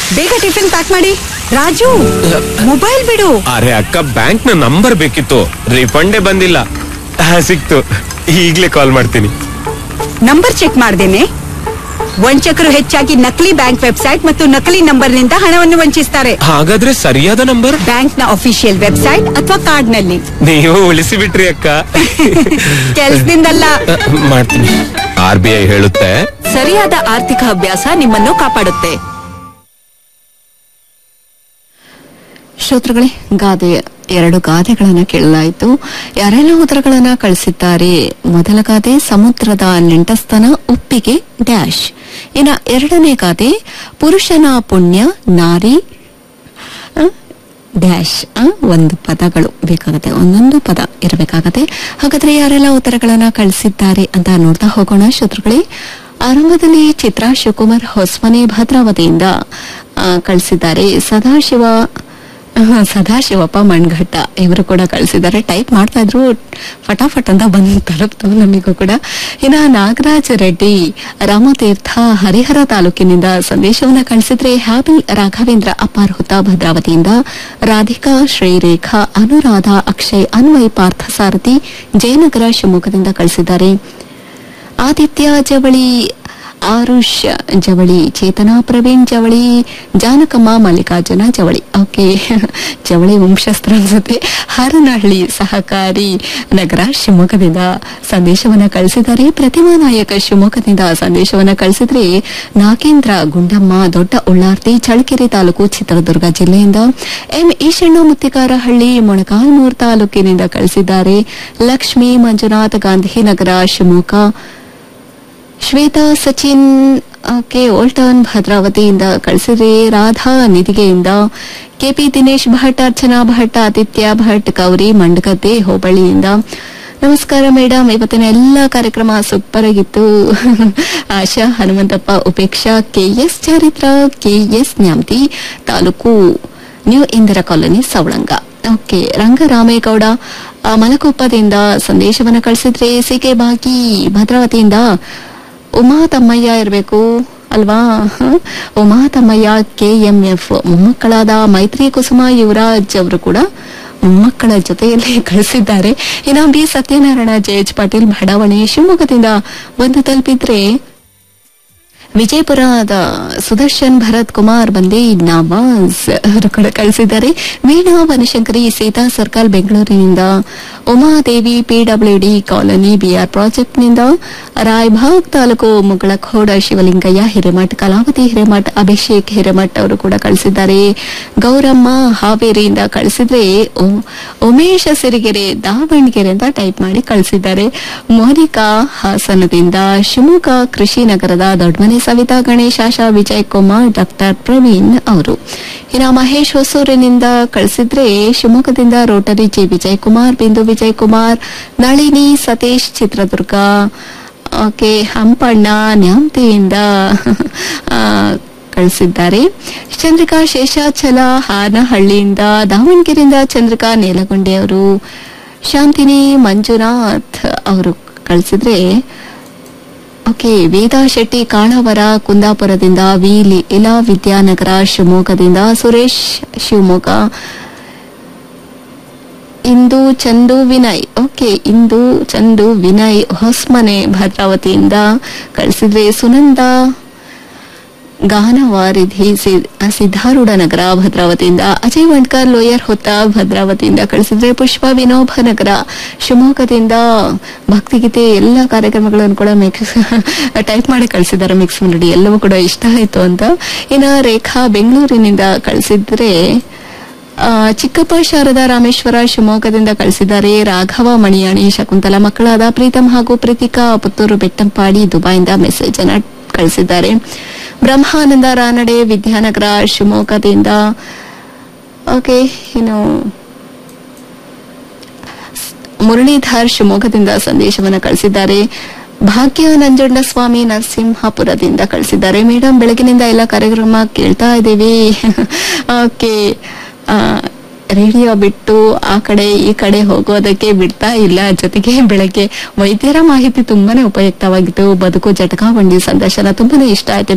ಬೇಗ tiffin pack ಮಾಡಿ Raju mobile ಬಿಡು ಅರೆ ಅಕ್ಕ ಬ್ಯಾಂಕ್ ನ ನಂಬರ್ ಬೇಕಿತ್ತು ರಿಫಂಡೇ ಬಂದಿಲ್ಲ ಆ, ಸಿಕ್ತು ಈಗ್ಲೇ ಕಾಲ್ ಮಾಡ್ತೀನಿ ನಂಬರ್ ಚೆಕ್ ಮಾಡ್ದೇನೆ ವಂಚಕರು ಹೆಚ್ಚಾಗಿ ನಕಲಿ ಬ್ಯಾಂಕ್ ವೆಬ್ಸೈಟ್ ಮತ್ತು ನಕಲಿ ನಂಬರ್ ನಿಂದ ಹಣವನ್ನು ವಂಚಿಸ್ತಾರೆ ಹಾಗಾದ್ರೆ ಸರಿಯಾದ ನಂಬರ್ ಬ್ಯಾಂಕ್ ನ ಅಫಿಷಿಯಲ್ ವೆಬ್ಸೈಟ್ ಅಥವಾ ಕಾರ್ಡ್ ನಲ್ಲಿ ನೀವು ಉಳಿಸಿ ಬಿಟ್ರಿ ಅಕ್ಕ ಕೆಲ್ಸದಿಂದಲ್ಲ ಆ, ಮಾಡ್ತೀನಿ ಆರ್ ಬಿ ಐ ಹೇಳುತ್ತೆ ಸರಿಯಾದ ಆರ್ಥಿಕ ಅಭ್ಯಾಸ ನಿಮ್ಮನ್ನು ಕಾಪಾಡುತ್ತೆ ಶ್ರೋತೃಗಳೇ ಗಾದೆ ಎರಡು ಗಾದೆಗಳನ್ನ ಕೇಳಲಾಯಿತು ಯಾರೆಲ್ಲ ಉತ್ತರಗಳನ್ನ ಕಳಿಸಿದ್ದಾರೆ ಮೊದಲ ಗಾದೆ ಸಮುದ್ರದ ನೆಂಟಸ್ತನ ಉಪ್ಪಿಗೆ ಡ್ಯಾಶ್ ಇನ್ನ ಎರಡನೇ ಗಾದೆ ಪುರುಷನ ಪುಣ್ಯ ನಾರಿ ಆ, ಡ್ಯಾಶ್ ಆ, ಒಂದು ಪದಗಳು ಬೇಕಾಗತ್ತೆ ಒಂದೊಂದು ಪದ ಇರಬೇಕಾಗತ್ತೆ ಹಾಗಾದ್ರೆ ಯಾರೆಲ್ಲ ಉತ್ತರಗಳನ್ನ ಕಳಿಸಿದ್ದಾರೆ ಅಂತ ನೋಡ್ತಾ ಹೋಗೋಣ ಶ್ರೋತೃಗಳೇ ಆರಂಭದಲ್ಲಿ ಚಿತ್ರಾ ಶಿವಕುಮಾರ್ ಹೊಸ್ಮನೆ ಭದ್ರಾವತಿಯಿಂದ ಆ, ಕಳಿಸಿದ್ದಾರೆ ಸದಾಶಿವ ಆಹಾ, ಸದಾಶಿವಪ್ಪ ಮಣ್ಘಟ್ಟ ಇವರು ಕೂಡ ಕಳಿಸಿದ್ದಾರೆ ಟೈಪ್ ಮಾಡ್ತಾ ಇದ್ರು ಫಟಾಫಟ್ ಅಂತ ಬಂದು ತಲುಪ್ತು ನಮಗೂ ಕೂಡ ಇನ್ನ ನಾಗರಾಜ್ ರೆಡ್ಡಿ ರಾಮತೀರ್ಥ ಹರಿಹರ ತಾಲೂಕಿನಿಂದ ಸಂದೇಶವನ್ನ ಕಳಿಸಿದ್ರೆ ಹ್ಯಾಪಿ ರಾಘವೇಂದ್ರ ಅಪಾರ್ಹುತ ಭದ್ರಾವತಿಯಿಂದ ರಾಧಿಕಾ ಶ್ರೀರೇಖಾ ಅನುರಾಧ ಅಕ್ಷಯ್ ಅನ್ವಯ್ ಪಾರ್ಥಸಾರಥಿ ಜಯನಗರ ಶಿವಮೊಗ್ಗದಿಂದ ಕಳಿಸಿದ್ದಾರೆ ಆದಿತ್ಯ ಜವಳಿ ಆರುಷ್ ಜವಳಿ ಚೇತನಾ ಪ್ರವೀಣ್ ಜವಳಿ ಜಾನಕಮ್ಮ ಮಲ್ಲಿಕಾರ್ಜುನ ಜವಳಿ ಓಕೆ ಜವಳಿ ವಂಶಸ್ತ್ರ ಅನ್ಸುತ್ತೆ ಹರನಹಳ್ಳಿ ಸಹಕಾರಿ ನಗರ ಶಿವಮೊಗ್ಗದಿಂದ ಸಂದೇಶವನ್ನ ಕಳಿಸಿದ್ದಾರೆ ಪ್ರತಿಮಾ ನಾಯಕ ಶಿವಮೊಗ್ಗದಿಂದ ಸಂದೇಶವನ್ನ ಕಳಿಸಿದ್ರೆ ನಾಗೇಂದ್ರ ಗುಂಡಮ್ಮ ದೊಡ್ಡ ಉಳ್ಳಾರ್ತಿ ಚಳ್ಳಕೆರೆ ತಾಲೂಕು ಚಿತ್ರದುರ್ಗ ಜಿಲ್ಲೆಯಿಂದ ಎಂ ಈಶಣ್ಣ ಮುತ್ತಿಕಾರಹಳ್ಳಿ ಮೊಣಕಾಲ್ಮೂರು ತಾಲೂಕಿನಿಂದ ಕಳಿಸಿದ್ದಾರೆ ಲಕ್ಷ್ಮೀ ಮಂಜುನಾಥ್ ಗಾಂಧಿನಗರ ಶಿವಮೊಗ್ಗ ಶ್ವೇತಾ ಸಚಿನ್ ಕೆ ಓಲ್ಟನ್ ಭದ್ರಾವತಿಯಿಂದ ಕಳಿಸಿದ್ರೆ ರಾಧಾ ನಿಧಿಗೆಯಿಂದ ಕೆಪಿ ದಿನೇಶ್ ಭಟ್ ಅರ್ಚನಾ ಭಟ್ ಆದಿತ್ಯ ಭಟ್ ಗೌರಿ ಮಂಡಗದ್ದೆ ಹೋಬಳಿಯಿಂದ ನಮಸ್ಕಾರ ಮೇಡಮ್ ಇವತ್ತಿನ ಎಲ್ಲ ಕಾರ್ಯಕ್ರಮ ಸೂಪರ್ ಆಗಿತ್ತು Asha Hanumanthappa Upeksha KS Charitra KS Nyamathi taluk new Indira colony Savalanga okay Rangaramegowda ಆ, ಮಲಕೊಪ್ಪದಿಂದ ಸಂದೇಶವನ್ನು ಕಳಿಸಿದ್ರೆ ಸಿಕೆ ಬಾಗಿ ಭದ್ರಾವತಿಯಿಂದ ಉಮಾ ತಮ್ಮಯ್ಯ ಇರಬೇಕು ಅಲ್ವಾ ಹ? ಉಮಾ ತಮ್ಮಯ್ಯ ಕೆಎಂಎಫ್ ಮೊಮ್ಮಕ್ಕಳಾದ ಮೈತ್ರಿ ಕುಸುಮ ಯುವರಾಜ್ ಅವರು ಕೂಡ ಮೊಮ್ಮಕ್ಕಳ ಜೊತೆಯಲ್ಲಿ ಕಳಿಸಿದ್ದಾರೆ ಇನ್ನು ಬಿ ಸತ್ಯನಾರಾಯಣ ಜೆಎಚ್ ಪಾಟೀಲ್ ಬಡಾವಣೆ ಶಿವಮೊಗ್ಗದಿಂದ ಬಂದು ತಲುಪಿದ್ರೆ ವಿಜಯಪುರದ ಸುದರ್ಶನ್ ಭರತ್ ಕುಮಾರ್ ಬಂದೆ ನವಾಜ್ ಅವರು ಕೂಡ ಕಳಿಸಿದ್ದಾರೆ ವೀಣಾ ವನಶಂಕರಿ ಸೀತಾ ಸರ್ಕಲ್ ಬೆಂಗಳೂರಿನಿಂದ ಉಮಾದೇವಿ ಪಿಡಬ್ಲ್ಯೂಡಿ ಕಾಲೋನಿ ಬಿಆರ್ ಪ್ರಾಜೆಕ್ಟ್ನಿಂದ ರಾಯಭಾಗ್ ತಾಲೂಕು ಮುಗಳಖೋಡ ಶಿವಲಿಂಗಯ್ಯ ಹಿರೇಮಠ್ ಕಲಾವತಿ ಹಿರೇಮಠ್ ಅಭಿಷೇಕ್ ಹಿರೇಮಠ್ ಅವರು ಕೂಡ ಕಳಿಸಿದ್ದಾರೆ ಗೌರಮ್ಮ ಹಾವೇರಿಯಿಂದ ಕಳಿಸಿದ್ರೆ ಉ- ಉಮೇಶ ಸಿರಿಗೆರೆ ದಾವಣಗೆರೆ ಅಂತ ಟೈಪ್ ಮಾಡಿ ಕಳಿಸಿದ್ದಾರೆ ಮೋನಿಕಾ ಹಾಸನದಿಂದ ಶಿವಮೊಗ್ಗ ಕೃಷಿ ನಗರದ ದೊಡ್ಡಮನೆ ಸವಿತಾ ಗಣೇಶ್ ಆಶಾ ವಿಜಯ್ ಕುಮಾರ್ ಡಾಕ್ಟರ್ ಪ್ರವೀಣ್ ಅವರು ಇನ್ನು ಮಹೇಶ್ ಹೊಸೂರಿನಿಂದ ಕಳಿಸಿದ್ರೆ ಶಿವಮೊಗ್ಗದಿಂದ Rotary G Vijay Kumar Bindu Vijay Kumar Nalini Satish Chitradurga okay Hampanna ನ್ಯಾಮತಿಯಿಂದ ಆ, ಕಳಿಸಿದ್ದಾರೆ ಚಂದ್ರಿಕಾ ಶೇಷಾಚಲ ಹಾನಹಳ್ಳಿಯಿಂದ ದಾವಣಗೆರೆಯಿಂದ ಚಂದ್ರಿಕಾ ನೇಲಗುಂಡೆ ಅವರು ಶಾಂತಿನಿ ಮಂಜುನಾಥ್ ಅವರು ಕಳಿಸಿದ್ರೆ ಓಕೆ ವೇದಾ ಶೆಟ್ಟಿ ಕಾಳವರ ಕುಂದಾಪುರದಿಂದ ವಿ ಲೀಲಾ ವಿದ್ಯಾನಗರ ಶಿವಮೊಗ್ಗದಿಂದ ಸುರೇಶ್ ಶಿವಮೊಗ್ಗ ಇಂದು ಚಂದು ವಿನಯ್ ಓಕೆ ಇಂದು ಚಂದು ವಿನಯ್ ಹೊಸ್ಮನೆ ಭದ್ರಾವತಿಯಿಂದ ಕಳಿಸಿದ್ರೆ ಸುನಂದ ಗಾನವಾರಿಧಿ ಸಿ- ಸಿದ್ಧಾರೂಢ ನಗರ ಭದ್ರಾವತಿಯಿಂದ ಅಜಯ್ ವಂಡ್ಕರ್ ಲೋಯರ್ ಹೊತ್ತ ಭದ್ರಾವತಿಯಿಂದ ಕಳಿಸಿದ್ರೆ ಪುಷ್ಪ ವಿನೋಭ ನಗರ ಶಿವಮೊಗ್ಗದಿಂದ ಭಕ್ತಿಗೀತೆ ಎಲ್ಲ ಕಾರ್ಯಕ್ರಮಗಳನ್ನು ಕೂಡ ಮಿಕ್ಸ್ ಟೈಪ್ ಮಾಡಿ ಕಳಿಸಿದ್ದಾರೆ ಮಿಕ್ಸ್ ಮಾಡಿ ಎಲ್ಲವೂ ಕೂಡ ಇಷ್ಟ ಆಯ್ತು ಅಂತ ಇನ್ನ ರೇಖಾ ಬೆಂಗಳೂರಿನಿಂದ ಕಳಿಸಿದ್ರೆ ಆ, ಚಿಕ್ಕಪ್ಪ ಶಾರದಾ ರಾಮೇಶ್ವರ ಶಿವಮೊಗ್ಗದಿಂದ ಕಳಿಸಿದ್ದಾರೆ ರಾಘವ ಮಣಿಯಾಣಿ ಶಕುಂತಲ ಮಕ್ಕಳಾದ ಪ್ರೀತಮ್ ಹಾಗೂ ಪ್ರೀತಿಕಾ ಪುತ್ತೂರು ಬೆಟ್ಟಂಪಾಡಿ ದುಬೈಯಿಂದ ಮೆಸೇಜ್ ಅನ್ನ ಕಳಿಸಿದ್ದಾರೆ ಬ್ರಹ್ಮಾನಂದ ರಾನಡೆ ವಿದ್ಯಾನಗರ ಶಿವಮೊಗ್ಗದಿಂದ ಓಕೆ ಇನ್ನು ಮುರಳೀಧರ್ ಶಿವಮೊಗ್ಗದಿಂದ ಸಂದೇಶವನ್ನು ಕಳಿಸಿದ್ದಾರೆ ಭಾಗ್ಯ ನಂಜುಂಡ ಸ್ವಾಮಿ ನರಸಿಂಹಪುರದಿಂದ ಕಳಿಸಿದ್ದಾರೆ ಮೇಡಮ್ ಬೆಳಗಿನಿಂದ ಎಲ್ಲ ಕಾರ್ಯಕ್ರಮ ಕೇಳ್ತಾ ಇದ್ದೀವಿ ಓಕೆ ರೇಡಿಯೋ ಬಿಟ್ಟು ಆ ಕಡೆ ಈ ಕಡೆ ಹೋಗೋದಕ್ಕೆ ಬಿಡ್ತಾ ಇಲ್ಲ ಜೊತೆಗೆ ಬೆಳಗ್ಗೆ ವೈದ್ಯರ ಮಾಹಿತಿ ತುಂಬಾನೇ ಉಪಯುಕ್ತವಾಗಿತ್ತು ಬದುಕು ಜಟಕಾ ಬಂಡಿ ಸಂದರ್ಶನ ತುಂಬಾನೇ ಇಷ್ಟ ಆಯ್ತು